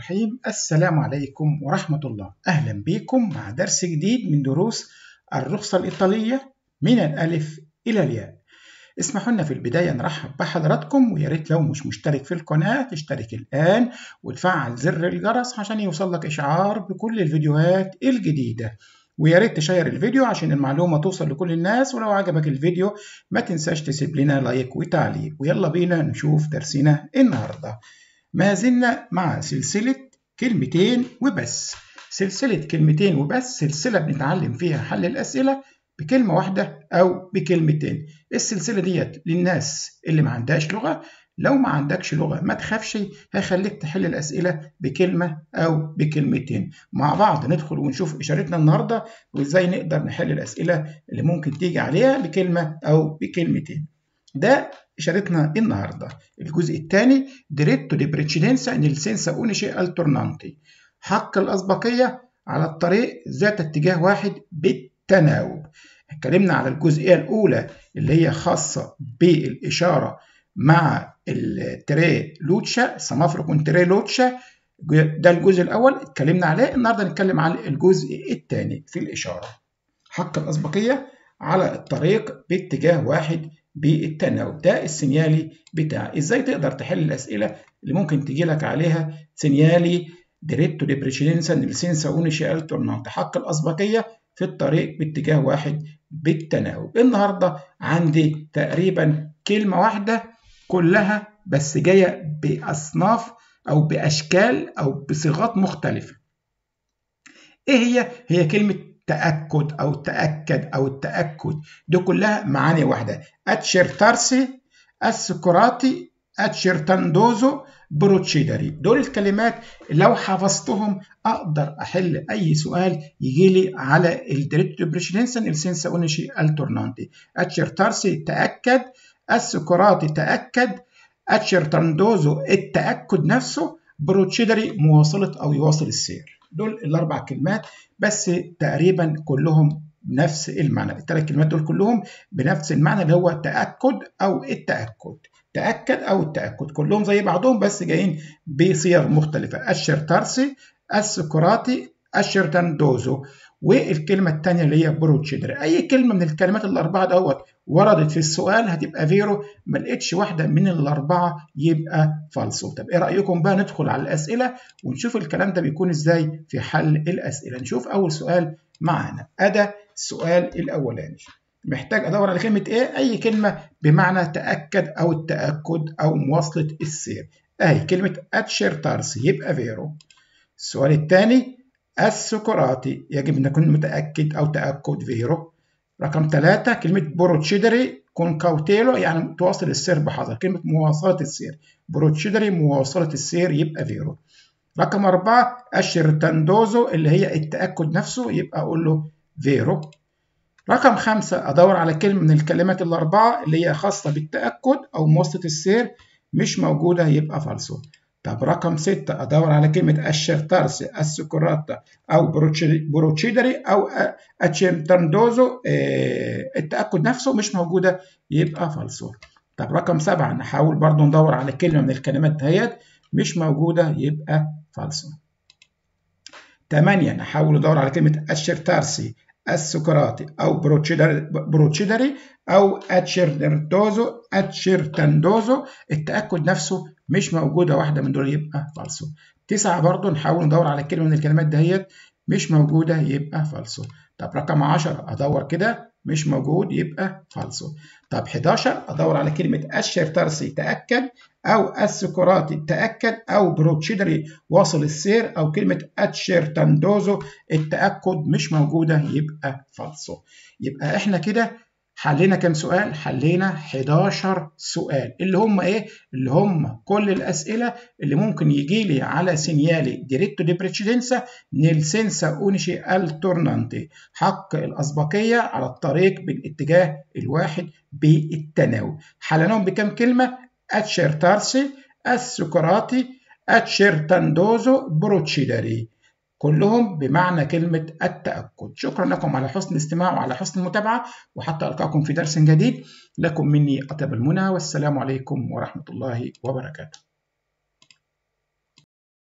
الرحيم السلام عليكم ورحمة الله أهلا بكم مع درس جديد من دروس الرخصة الإيطالية من الألف إلى الياء اسمحوا لنا في البداية نرحب بحضراتكم ويا ريت لو مش مشترك في القناة تشترك الآن وتفعل زر الجرس عشان يوصلك إشعار بكل الفيديوهات الجديدة ويا ريت تشير الفيديو عشان المعلومة توصل لكل الناس ولو عجبك الفيديو ما تنساش تسيب لنا لايك وتعليق ويلا بينا نشوف درسنا النهارده ما زلنا مع سلسلة كلمتين وبس سلسلة كلمتين وبس سلسلة بنتعلم فيها حل الأسئلة بكلمة واحدة أو بكلمتين السلسلة ديت للناس اللي ما عندهاش لغة لو ما عندكش لغة ما تخافش هيخليك تحل الأسئلة بكلمة أو بكلمتين مع بعض ندخل ونشوف إشارتنا النهاردة وإزاي نقدر نحل الأسئلة اللي ممكن تيجي عليها بكلمة أو بكلمتين ده إشارتنا النهاردة الجزء الثاني ديريتو دي بريتشيدنسا nel senza unici alternanti حق الأسبقية على الطريق ذات اتجاه واحد بالتناوب اتكلمنا على الجزئية الأولى اللي هي خاصة بالإشارة مع التري لوتشا سمافرو كون تري لوتشا ده الجزء الأول اتكلمنا عليه النهاردة نتكلم على الجزء الثاني في الإشارة حق الأسبقية على الطريق باتجاه واحد بالتناوب ده السينيالي بتاعي ازاي تقدر تحل الاسئله اللي ممكن تجي لك عليها سينيالي ديريتو دي بريشيدنسا نيلسينسا اونيشي التورنانت حق الاسبقيه في الطريق باتجاه واحد بالتناوب النهارده عندي تقريبا كلمه واحده كلها بس جايه باصناف او باشكال او بصيغات مختلفه ايه هي هي كلمه تأكد أو تأكد أو التأكد دي كلها معاني واحدة أتشيرتارسي السكراتي أتشيرتاندوزو بروتشيدري دول الكلمات لو حفظتهم أقدر أحل أي سؤال يجي لي على الدريتو بريشيدنسن السنسا أونيشي التورنانتي أتشيرتارسي تأكد السكراتي تأكد أتشيرتاندوزو التأكد نفسه بروتشيدري مواصلة أو يواصل السير دول الاربع كلمات بس تقريبا كلهم نفس المعنى الثلاث كلمات دول كلهم بنفس المعنى اللي هو تاكد او التاكد تاكد او التاكد كلهم زي بعضهم بس جايين بصيغ مختلفه الشرتارسي السكراتي الشرتاندوزو والكلمة الثانية اللي هي بروتشيدر أي كلمة من الكلمات الأربعة دوت وردت في السؤال هتبقى فيرو ما لقيتش واحدة من الأربعة يبقى فالسو طب إيه رأيكم بقى ندخل على الأسئلة ونشوف الكلام ده بيكون إزاي في حل الأسئلة نشوف أول سؤال معانا أدا السؤال الأولاني محتاج أدور على كلمة إيه أي كلمة بمعنى تأكد أو التأكد أو مواصلة السير أهي كلمة أتشيرتارسي يبقى فيرو السؤال الثاني السكراتي يجب أن نكون متأكد أو تأكد فيرو رقم ثلاثة كلمة بروتشيدري كون كاوتيلو يعني تواصل السير بحذر كلمة مواصلة السير بروتشيدري مواصلة السير يبقى فيرو رقم أربعة الشيرتاندوزو اللي هي التأكد نفسه يبقى أقول له فيرو رقم خمسة أدور على كلمة من الكلمات الأربعة اللي هي خاصة بالتأكد أو مواصلة السير مش موجودة يبقى فالسو طب رقم ستة أدور على كلمة الشرتارسي السكراتا أو بروتشيدري أو أتشيرتاندوزو التأكد نفسه مش موجودة يبقى فالسو طب رقم سبعة نحاول برضو ندور على كلمة من الكلمات دهيت مش موجودة يبقى فالسو تمانية نحاول ندور على كلمة الشرتارسي السكراتي أو بروتشيدري, بروتشيدري أو أتشيرتوزو أتشيرتاندوزو التأكد نفسه مش موجودة واحدة من دول يبقى فالسو تسعة برضو نحاول ندور على كلمة من الكلمات دهيت مش موجودة يبقى فالسو طب رقم 10 أدور كده مش موجود يبقى فالسو طب 11 أدور على كلمة الشرترسي تأكد أو السكراتي تأكد أو بروتشيدري واصل السير أو كلمة أتشيرتاندوزو التأكد مش موجودة يبقى فالسو يبقى إحنا كده حلينا كام سؤال؟ حلينا 11 سؤال اللي هم ايه؟ اللي هم كل الاسئله اللي ممكن يجي لي على سينيالي ديريتو دي بريتشيدنسا نيل سينسا اونيشي التورنانتي حق الاسبقيه على الطريق بالاتجاه الواحد بالتناوب حليناهم بكام كلمه؟ اتشيرتارسي السكراتي اتشيرتاندوزو بروتشيدري كلهم بمعنى كلمة التأكد شكرا لكم على حسن الاستماع وعلى حسن المتابعة وحتى ألقاكم في درس جديد لكم مني أطيب المنى والسلام عليكم ورحمة الله وبركاته